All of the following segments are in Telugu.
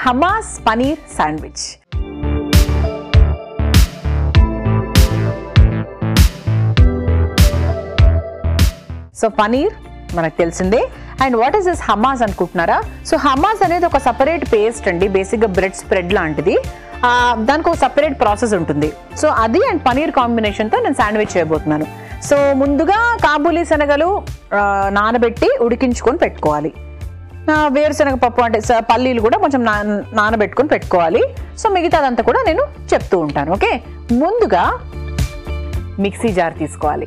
Hamas paneer sandwich so paneer మనకు తెలిసిందే and what is this hummus అనుకుంటున్నారా సో హమాస్ అనేది ఒక సపరేట్ పేస్ట్ అండి బేసిక్గా బ్రెడ్ స్ప్రెడ్ లాంటిది ఆ, దానికి ఒక సపరేట్ ప్రాసెస్ ఉంటుంది సో అది అండ్ పనీర్ కాంబినేషన్తో నేను శాండ్విచ్ చేయబోతున్నాను సో ముందుగా కాబూలీ శనగలు ఆ, నానబెట్టి ఉడికించుకొని పెట్టుకోవాలి ఆ, వేరుశనగ పప్పు అంటే స- పల్లీలు కూడా కొంచెం నా నానబెట్టుకొని పెట్టుకోవాలి సో మిగతాదంతా కూడా నేను చెప్తూ ఉంటాను ఓకే ముందుగా మిక్సీ జార్ తీసుకోవాలి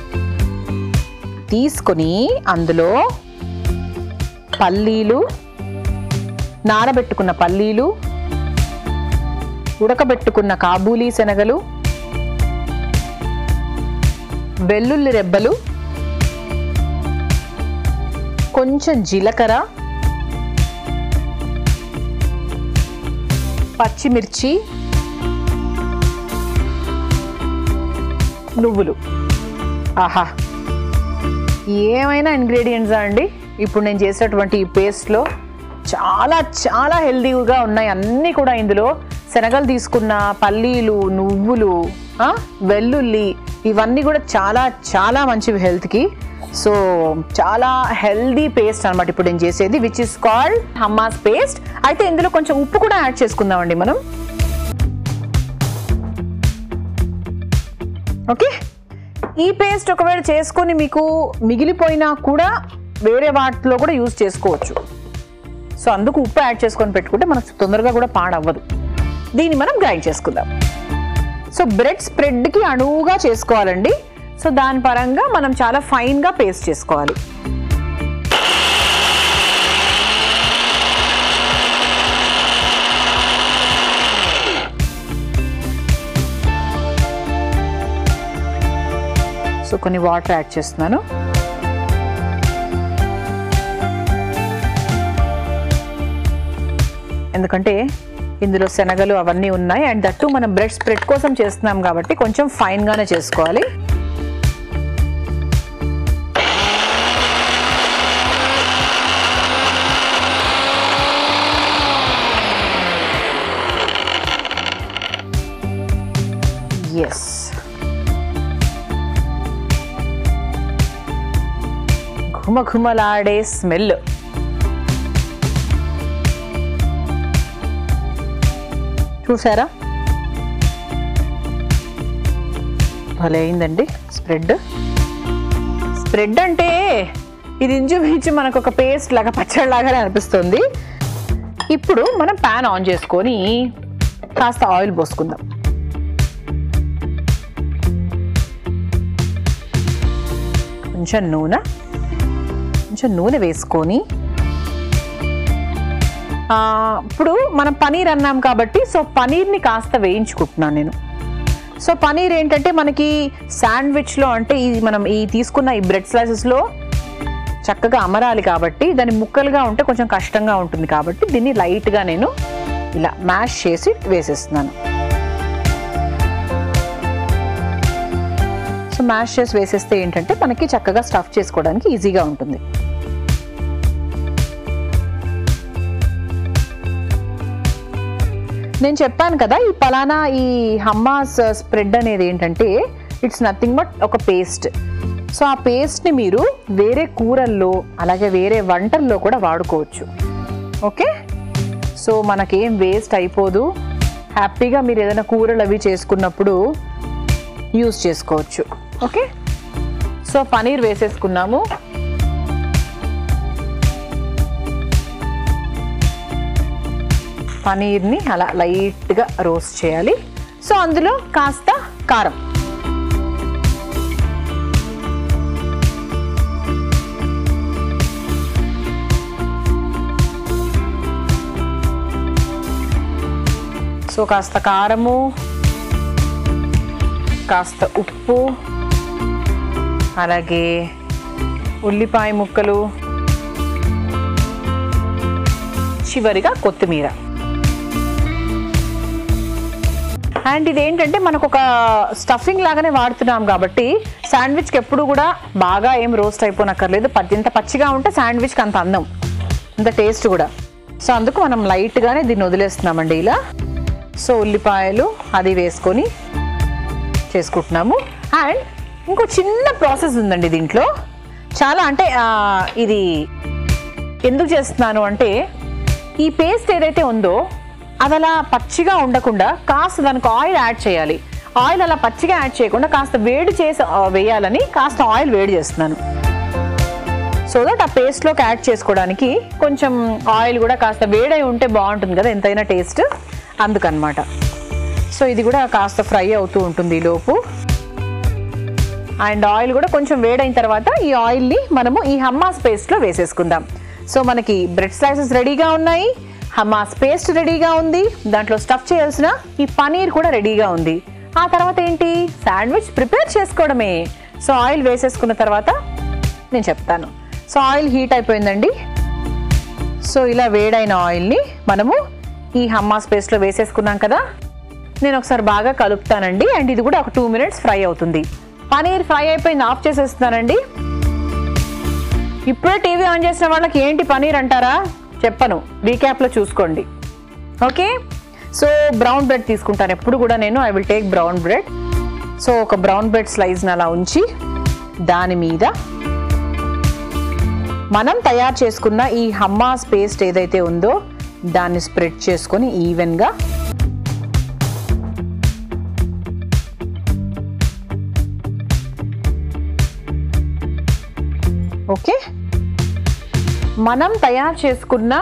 తీసుకొని అందులో పల్లీలు నానబెట్టుకున్న పల్లీలు ఉడకబెట్టుకున్న కాబూలీ శనగలు వెల్లుల్లి రెబ్బలు కొంచెం జీలకర్ర పచ్చిమిర్చి నువ్వులు ఆహా ఏమైనా ఇంగ్రీడియంట్స్ అండి ఇప్పుడు నేను చేసేటువంటి ఈ పేస్ట్లో చాలా చాలా హెల్దీగా ఉన్నాయి అన్నీ కూడా ఇందులో శనగలు తీసుకున్న పల్లీలు నువ్వులు ఆ, వెల్లుల్లి ఇవన్నీ కూడా చాలా చాలా మంచివి హెల్త్కి సో చాలా హెల్దీ పేస్ట్ అనమాట ఇప్పుడు నేను చేసేది which is called hummus paste అయితే ఇందులో కొంచెం ఉప్పు కూడా యాడ్ చేసుకుందామండి మనం ఓకే ఈ పేస్ట్ ఒకవేళ చేసుకొని మీకు మిగిలిపోయినా కూడా వేరే వాటిలో కూడా యూజ్ చేసుకోవచ్చు సో అందుకు ఉప్పు యాడ్ చేసుకొని పెట్టుకుంటే మనకు తొందరగా కూడా పాడవ్వదు దీన్ని మనం గ్రైండ్ చేసుకుందాం సో బ్రెడ్ స్ప్రెడ్కి అణువుగా చేసుకోవాలండి సో దాని పరంగా మనం చాలా ఫైన్గా పేస్ట్ చేసుకోవాలి సో కొన్ని వాటర్ యాడ్ చేస్తున్నాను ఎందుకంటే ఇందులో శనగలు అవన్నీ ఉన్నాయి అండ్ దట్టు మనం బ్రెడ్ స్ప్రెడ్ కోసం చేస్తున్నాం కాబట్టి కొంచెం ఫైన్గానే చేసుకోవాలి ఎస్ ఘుమఘుమలాడే స్మెల్ చూసారా భలే అయిందండి స్ప్రెడ్ స్ప్రెడ్ అంటే ఇది ఇంచుమించు మనకు ఒక పేస్ట్ లాగా పచ్చడి లాగానే అనిపిస్తుంది ఇప్పుడు మనం ప్యాన్ ఆన్ చేసుకొని కాస్త ఆయిల్ పోసుకుందాం కొంచెం నూనె కొంచెం నూనె వేసుకొని ఆ, ఇప్పుడు మనం పనీర్ అన్నాం కాబట్టి సో పనీర్ని కాస్త వేయించుకుంటున్నాను నేను సో పనీర్ ఏంటంటే మనకి శాండ్విచ్లో అంటే ఈ మనం ఈ తీసుకున్న ఈ బ్రెడ్ స్లైసెస్లో చక్కగా అమరాలి కాబట్టి దాని ముక్కలుగా ఉంటే కొంచెం కష్టంగా ఉంటుంది కాబట్టి దీన్ని లైట్గా నేను ఇలా మ్యాష్ చేసి వేసేస్తున్నాను సో మ్యాష్ చేసి వేసేస్తే ఏంటంటే మనకి చక్కగా స్టఫ్ చేసుకోవడానికి ఈజీగా ఉంటుంది నేను చెప్పాను కదా ఈ పలానా ఈ హమ్మాస్ స్ప్రెడ్ అనేది ఏంటంటే ఇట్స్ నథింగ్ బట్ ఒక పేస్ట్ సో ఆ పేస్ట్ని మీరు వేరే కూరల్లో అలాగే వేరే వంటల్లో కూడా వాడుకోవచ్చు ఓకే సో మనకేం వేస్ట్ అయిపోదు హ్యాపీగా మీరు ఏదైనా కూరలు అవి చేసుకున్నప్పుడు యూస్ చేసుకోవచ్చు ఓకే సో పనీర్ వేసేసుకున్నాము పనీర్ని అలా లైట్గా రోస్ట్ చేయాలి సో అందులో కాస్త కారం సో కాస్త కారము కాస్త ఉప్పు అలాగే ఉల్లిపాయ ముక్కలు చివరిగా కొత్తిమీర అండ్ ఇది ఏంటంటే మనకు ఒక స్టఫింగ్ లాగానే వాడుతున్నాం కాబట్టి శాండ్విచ్కి ఎప్పుడు కూడా బాగా ఏం రోస్ట్ అయిపోనక్కర్లేదు పచ్చి- ఇంత పచ్చిగా ఉంటే శాండ్విచ్కి అంత అందం ఇంత టేస్ట్ కూడా సో అందుకు మనం లైట్గానే దీన్ని వదిలేస్తున్నామండి ఇలా సో ఉల్లిపాయలు అది వేసుకొని చేసుకుంటున్నాము అండ్ ఇంకో చిన్న ప్రాసెస్ ఉందండి దీంట్లో చాలా అంటే ఆ, ఇది ఎందుకు చేస్తున్నాను అంటే ఈ పేస్ట్ ఏదైతే ఉందో అది అలా పచ్చిగా ఉండకుండా కాస్త దానికి ఆయిల్ యాడ్ చేయాలి ఆయిల్ అలా పచ్చిగా యాడ్ చేయకుండా కాస్త వేడి చేసి ఆ, వేయాలని కాస్త ఆయిల్ వేడి చేస్తున్నాను సో దట్ ఆ పేస్ట్లోకి యాడ్ చేసుకోవడానికి కొంచెం ఆయిల్ కూడా కాస్త వేడై ఉంటే బాగుంటుంది కదా ఎంతైనా టేస్ట్ అందుకనమాట సో ఇది కూడా కాస్త ఫ్రై అవుతూ ఉంటుంది ఈ లోపు అండ్ ఆయిల్ కూడా కొంచెం వేడైన తర్వాత ఈ ఆయిల్ని మనము ఈ హమ్మాస్ పేస్ట్లో వేసేసుకుందాం సో మనకి బ్రెడ్ స్లైసెస్ రెడీగా ఉన్నాయి హమ్మాస్ పేస్ట్ రెడీగా ఉంది దాంట్లో స్టఫ్ చేయాల్సిన ఈ పనీర్ కూడా రెడీగా ఉంది ఆ తర్వాత ఏంటి శాండ్విచ్ ప్రిపేర్ చేసుకోవడమే సో ఆయిల్ వేసేసుకున్న తర్వాత నేను చెప్తాను సో ఆయిల్ హీట్ అయిపోయిందండి సో ఇలా వేడైన ఆయిల్ని మనము ఈ హమ్మాస్ పేస్ట్లో వేసేసుకున్నాం కదా నేను ఒకసారి బాగా కలుపుతానండి అండ్ ఇది కూడా ఒక టూ మినిట్స్ ఫ్రై అవుతుంది పనీర్ ఫ్రై అయిపోయింది ఆఫ్ చేసేస్తున్నానండి ఇప్పుడే టీవీ ఆన్ చేసిన వాళ్ళకి ఏంటి పనీర్ అంటారా చెప్పను రీక్యాప్లో చూసుకోండి ఓకే సో బ్రౌన్ బ్రెడ్ తీసుకుంటాను ఎప్పుడు కూడా నేను I will take brown bread so ఒక బ్రౌన్ బ్రెడ్ స్లైస్ని అలా ఉంచి దాని మీద మనం తయారు చేసుకున్న ఈ హమ్మాస్ పేస్ట్ ఏదైతే ఉందో దాన్ని స్ప్రెడ్ చేసుకొని ఈవెన్గా ఓకే మనం తయారు చేసుకున్న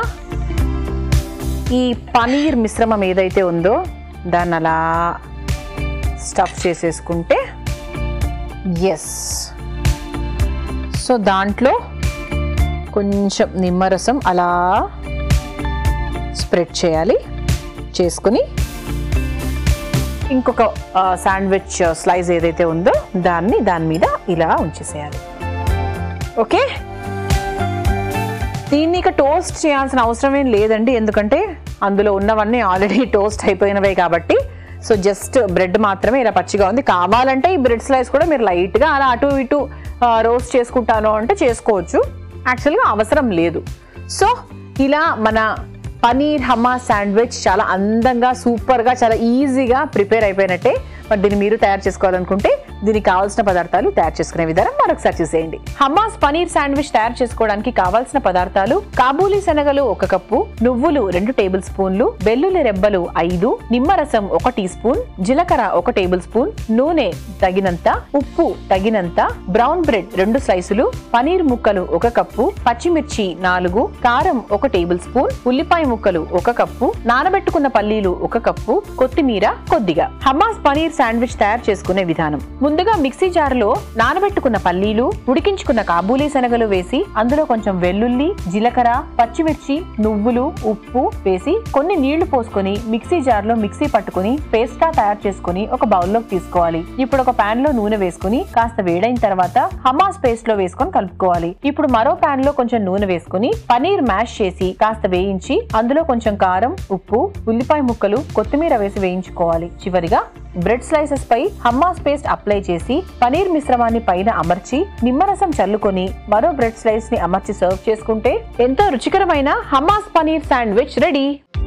ఈ పనీర్ మిశ్రమం ఏదైతే ఉందో దాన్ని అలా స్టఫ్ చేసేసుకుంటే ఎస్ సో దాంట్లో కొంచెం నిమ్మరసం అలా స్ప్రెడ్ చేయాలి చేసుకుని ఇంకొక ఆ, శాండ్విచ్ స్లైస్ ఏదైతే ఉందో దాన్ని దాని మీద ఇలా ఉంచేసేయాలి ఓకే దీన్ని ఇక టోస్ట్ చేయాల్సిన అవసరం ఏం లేదండి ఎందుకంటే అందులో ఉన్నవన్నీ ఆల్రెడీ టోస్ట్ అయిపోయినవే కాబట్టి సో జస్ట్ బ్రెడ్ మాత్రమే ఇలా పచ్చిగా ఉంది కావాలంటే ఈ బ్రెడ్ స్లైస్ కూడా మీరు లైట్గా అలా అటు ఇటు రోస్ట్ చేసుకుంటాను అంటే చేసుకోవచ్చు యాక్చువల్గా అవసరం లేదు సో ఇలా మన పనీర్ హమ్మా శాండ్విచ్ చాలా అందంగా సూపర్గా చాలా ఈజీగా ప్రిపేర్ అయిపోయినట్టే మరి దీన్ని మీరు తయారు చేసుకోవాలనుకుంటే దీనికి కావాల్సిన పదార్థాలు తయారు చేసుకునే విధానం మరొకసారి చూసేయండి హమ్మాస్ పనీర్ శాండ్విచ్ తయారు చేసుకోవడానికి కావాల్సిన పదార్థాలు కాబూలీ శనగలు ఒక కప్పు నువ్వులు రెండు టేబుల్ స్పూన్లు వెల్లుల్లి రెబ్బలు ఐదు నిమ్మరసం ఒక టీ స్పూన్ జీలకర్ర ఒక టేబుల్ స్పూన్ నూనె తగినంత ఉప్పు తగినంత బ్రౌన్ బ్రెడ్ రెండు స్లైసులు పనీర్ ముక్కలు ఒక కప్పు పచ్చిమిర్చి నాలుగు కారం ఒక టేబుల్ స్పూన్ ఉల్లిపాయ ముక్కలు ఒక కప్పు నానబెట్టుకున్న పల్లీలు ఒక కప్పు కొత్తిమీర కొద్దిగా హమ్మాస్ పనీర్ శాండ్విచ్ తయారు చేసుకునే విధానం ముందుగా మిక్సీ జారులో నానబెట్టుకున్న పల్లీలు ఉడికించుకున్న కాబూలీ శనగలు వేసి అందులో కొంచెం వెల్లుల్లి జీలకర్ర పచ్చిమిర్చి నువ్వులు ఉప్పు వేసి కొన్ని నీళ్లు పోసుకొని మిక్సీ జార్లో మిక్సీ పట్టుకుని పేస్ట్ గా తయారు చేసుకుని ఒక బౌల్లోకి తీసుకోవాలి ఇప్పుడు ఒక పాన్ లో నూనె వేసుకుని కాస్త వేడైన తర్వాత హమాస్ పేస్ట్ లో వేసుకొని కలుపుకోవాలి ఇప్పుడు మరో పాన్ లో కొంచెం నూనె వేసుకుని పనీర్ మ్యాష్ చేసి కాస్త వేయించి అందులో కొంచెం కారం ఉప్పు ఉల్లిపాయ ముక్కలు కొత్తిమీర వేసి వేయించుకోవాలి చివరిగా బ్రెడ్ స్లైసెస్ పై హమ్మాస్ పేస్ట్ అప్లై చేసి పనీర్ మిశ్రమాన్ని పైన అమర్చి నిమ్మరసం చల్లుకొని మరో బ్రెడ్ స్లైస్ ని అమర్చి సర్వ్ చేసుకుంటే ఎంతో రుచికరమైన హమ్మాస్ పనీర్ శాండ్విచ్ రెడీ